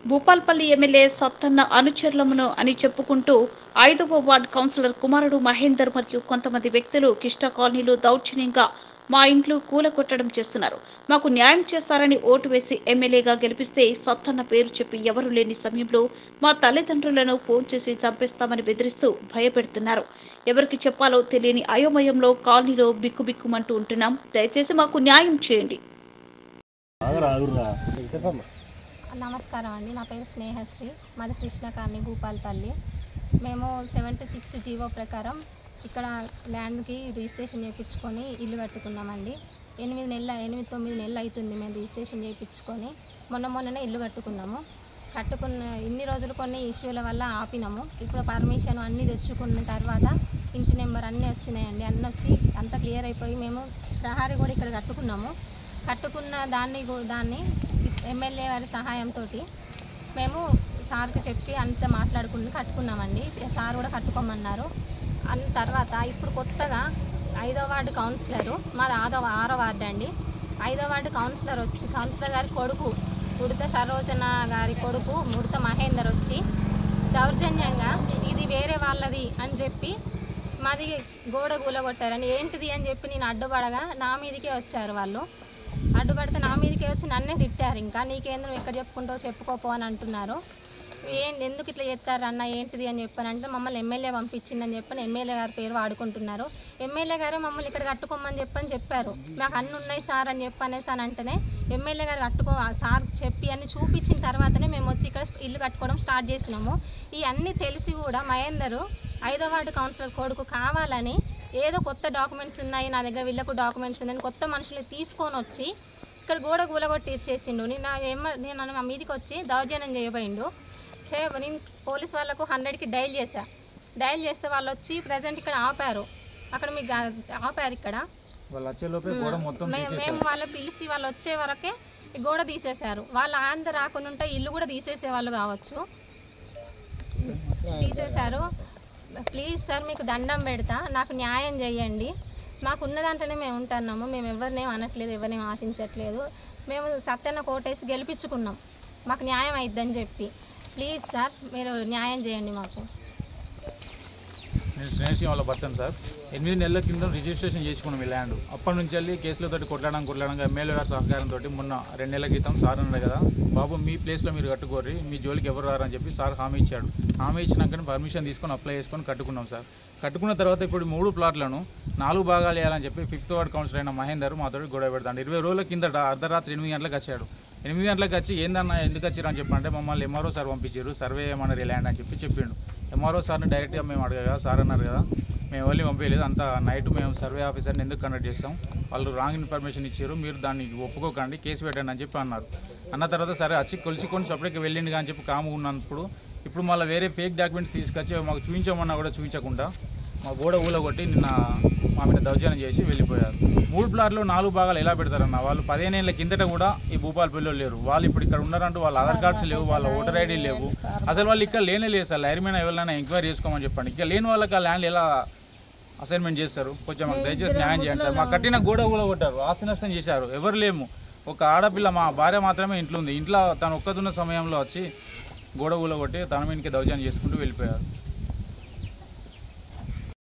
Bhupalpally MLA Sattanna అనుచరులమును అని చెప్పుకుంటూ ఐదవ వార్డు కౌన్సిలర్ కుమారుడు మహేందర్ మరియు కొంతమంది వ్యక్తులు కిష్ట కాలనీలో దౌర్జన్యంగా మా ఇంట్లో కూలగొట్టడం చేస్తున్నారు మాకు న్యాయం చేస్తారని ఓటు వేసి ఎమ్మెల్యేగా గెలిపిస్తే సత్తన్న పేరు చెప్పి ఎవరు లేని సమయంలో మా తల్లిదండ్రులను ఫోన్ చేసి చంపేస్తామని బెదిరిస్తూ భయపెడుతున్నారు ఎవరికి చెప్పాలో తెలియని అయోమయంలో కాలనీలో బిక్కుబిక్కుమంటూ ఉంటున్నాం దయచేసి మాకు న్యాయం చేయండి నమస్కారం అండి నా పేరు స్నేహశ్రీ మాది కృష్ణకాన్ని భూపాల్పల్లి మేము సెవెంటీ సిక్స్ జీవో ప్రకారం ఇక్కడ ల్యాండ్కి రిజిస్ట్రేషన్ చేయించుకొని ఇల్లు కట్టుకున్నామండి ఎనిమిది నెలల ఎనిమిది తొమ్మిది నెలలు అవుతుంది మేము రిజిస్ట్రేషన్ చేయించుకొని మొన్న మొన్ననే ఇల్లు కట్టుకున్నాము కట్టుకున్న ఇన్ని రోజులు కొన్ని ఇష్యూల వల్ల ఆపినాము ఇప్పుడు పర్మిషన్ అన్నీ తెచ్చుకున్న తర్వాత ఇంటి నెంబర్ అన్నీ వచ్చినాయండి అన్నీ వచ్చి అంతా క్లియర్ అయిపోయి మేము ప్రహారీ కూడా ఇక్కడ కట్టుకున్నాము కట్టుకున్న దాన్ని కూ- దాన్ని ఎమ్మెల్యే గారి సహాయంతో మేము సార్కి చెప్పి అంత మాట్లాడుకుని కట్టుకున్నామండి సార్ కూడా కట్టుకోమన్నారు అన్న తర్వాత ఇప్పుడు కొత్తగా ఐదో వార్డు కౌన్సిలరు మాది ఆదో ఆరో వార్డు అండి ఐదో వార్డు కౌన్సిలర్ వచ్చి కౌన్సిలర్ గారి కొడుకు ఉడత సరోజన గారి కొడుకు ముడత మహేందర్ వచ్చి దౌర్జన్యంగా ఇది వేరే వాళ్ళది అని చెప్పి మాది గోడ కూలగొట్టారని ఏంటిది అని చెప్పి నేను అడ్డుపడగా నా మీదకే వచ్చారు వాళ్ళు అడ్డుపడితే నా మీదకే వచ్చి నన్నే తిట్టారు ఇంకా నీకేంద్రం ఎక్కడ చెప్పుకుంటావు చెప్పుకోపో అని అంటున్నారు ఏం ఎందుకు ఇట్లా చేస్తారు అన్న ఏంటిది అని చెప్పానంటే మమ్మల్ని ఎమ్మెల్యే పంపించిందని చెప్పని ఎమ్మెల్యే గారి పేరు వాడుకుంటున్నారు ఎమ్మెల్యే గారు మమ్మల్ని ఇక్కడ కట్టుకోమని చెప్పని చెప్పారు మాకు అన్ని ఉన్నాయి సార్ అని చెప్పనేసి అని అంటేనే ఎమ్మెల్యే గారు కట్టుకో ఆ సార్ చెప్పి అన్ని చూపించిన తర్వాతనే మేము వచ్చి ఇక్కడ ఇల్లు కట్టుకోవడం స్టార్ట్ చేసినాము ఈ అన్నీ తెలిసి కూడా మహేందరు ఐదో వార్డు కౌన్సిలర్ కొడుకు కావాలని ఏదో కొత్త డాక్యుమెంట్స్ ఉన్నాయి నా దగ్గర వీళ్ళకు డాక్యుమెంట్స్ ఉన్నాయని కొత్త మనుషులు తీసుకొని వచ్చి ఇక్కడ గోడ గూలగొట్టి ఇచ్చేసిండు నేను ఏమ నేను మా మీదకి వచ్చి దౌర్జన్యం చేయబోయిండు చే నేను పోలీస్ వాళ్ళకు హండ్రెడ్కి డైల్ చేశా డైల్ చేస్తే వాళ్ళు వచ్చి ప్రజెంట్ ఇక్కడ ఆపారు అక్కడ మీకు గా- ఆపారు ఇక్కడ వాళ్ళు వచ్చే లోపే గోడ మొత్తం మే- మేము వాళ్ళు పిలిచి వాళ్ళు వచ్చే వరకే ఈ గోడ తీసేశారు వాళ్ళు ఆంధ్ర రాకుండా ఉంటే ఇల్లు కూడా తీసేసే వాళ్ళు కావచ్చు తీసేశారు ప్లీజ్ సార్ మీకు దండం పెడతా నాకు న్యాయం చేయండి మాకు ఉన్న దాంట్లోనే మేము ఉంటున్నాము మేము ఎవరినేం అనట్లేదు ఎవరినేం ఆశించట్లేదు మేము సత్యన్న కోటేసి గెలిపించుకున్నాం మాకు న్యాయం అయిద్దని చెప్పి ప్లీజ్ సార్ మీరు న్యాయం చేయండి మాకు నేను స్నేహసి వాళ్ళ భర్తను సార్ ఎనిమిది నెలల కింద రిజిస్ట్రేషన్ చేసుకున్నాం ఈ ల్యాండ్ అప్పటి నుంచి వెళ్ళి కేసులతో కొట్లాడడం కొట్లాడడం ఎమ్మెల్యే గారి సహకారంతో మొన్న రెండు నెలల క్రితం సార్ అన్నాడు కదా బాబు మీ ప్లేస్లో మీరు కట్టుకోర్రి మీ జోలికి ఎవరు రారని చెప్పి సార్ హామీ ఇచ్చాడు హామీ ఇచ్చినాకనే పర్మిషన్ తీసుకొని అప్లై చేసుకొని కట్టుకున్నాం సార్ కట్టుకున్న తర్వాత ఇప్పుడు మూడు ప్లాట్లను నాలుగు భాగాలు వేయాలని చెప్పి ఫిఫ్త్ వార్డ్ కౌన్సిలర్ అయిన మహేందర్ మాతో గొడవ పెడతాడు ఇరవై రోజుల కిందట అర్ధరాత్రి ఎనిమిది గంటలకు వచ్చాడు ఎనిమిది గంటలకు వచ్చి ఏందన్నా ఎందుకు వచ్చారు అని చెప్పంటే మమ్మల్ని ఎంఆర్ఓ సార్ పంపించారు సర్వే ఏమన్నారు ఈ ల్యాండ్ అని చెప్పి చెప్పిండు ఎంఆర్ఓ సార్ని డైరెక్ట్గా మేము అడగగా సార్ అన్నారు కదా మేము వెళ్ళి పంపించలేదు అంత నైట్ మేము సర్వే ఆఫీసర్ని ఎందుకు కండక్ట్ చేస్తాం వాళ్ళు రాంగ్ ఇన్ఫర్మేషన్ ఇచ్చారు మీరు దాన్ని ఒప్పుకోకండి కేసు పెట్టండి అని చెప్పి అన్నారు అన్న తర్వాత సరే వచ్చి కొలిసికొని సపరేట్గా వెళ్ళిండు అని చెప్పి కాము ఉన్నప్పుడు ఇప్పుడు మళ్ళీ వేరే ఫేక్ డాక్యుమెంట్స్ తీసుకొచ్చి మాకు చూపించమన్నా కూడా చూపించకుండా మా గోడ ఊలగొట్టి నిన్న మా మీద దౌర్జన్యం చేసి వెళ్ళిపోయారు మూడు ప్లాట్లు నాలుగు భాగాలు ఎలా పెడతారన్న వాళ్ళు పదిహేను ఏళ్ళ కిందట కూడా ఈ భూపాలపల్లిలో లేరు వాళ్ళు ఇప్పుడు ఇక్కడ ఉన్నారంటూ వాళ్ళ ఆధార్ కార్డ్స్ లేవు వాళ్ళ ఓటర్ ఐడి లేవు అసలు వాళ్ళు ఇక్కడ లేనే లేదు సార్ లైర్మైన ఎవరైనా ఎంక్వైరీ చేసుకోమని చెప్పండి ఇక్కడ లేని వాళ్ళకి ఆ ల్యాండ్ ఎలా అసైన్మెంట్ చేస్తారు కొంచెం మాకు దయచేసి న్యాయం చేయండి సార్ మా కట్టిన గోడ కూడా కొట్టారు ఆస్తి నష్టం చేశారు ఎవరు లేము ఒక ఆడపిల్ల మా భార్య మాత్రమే ఇంట్లో ఉంది ఇంట్లో తను ఒక్కతున్న సమయంలో వచ్చి గోడ ఊల కొట్టి తన మీదకి దౌర్జన్యం చేసుకుంటూ వెళ్ళిపోయారు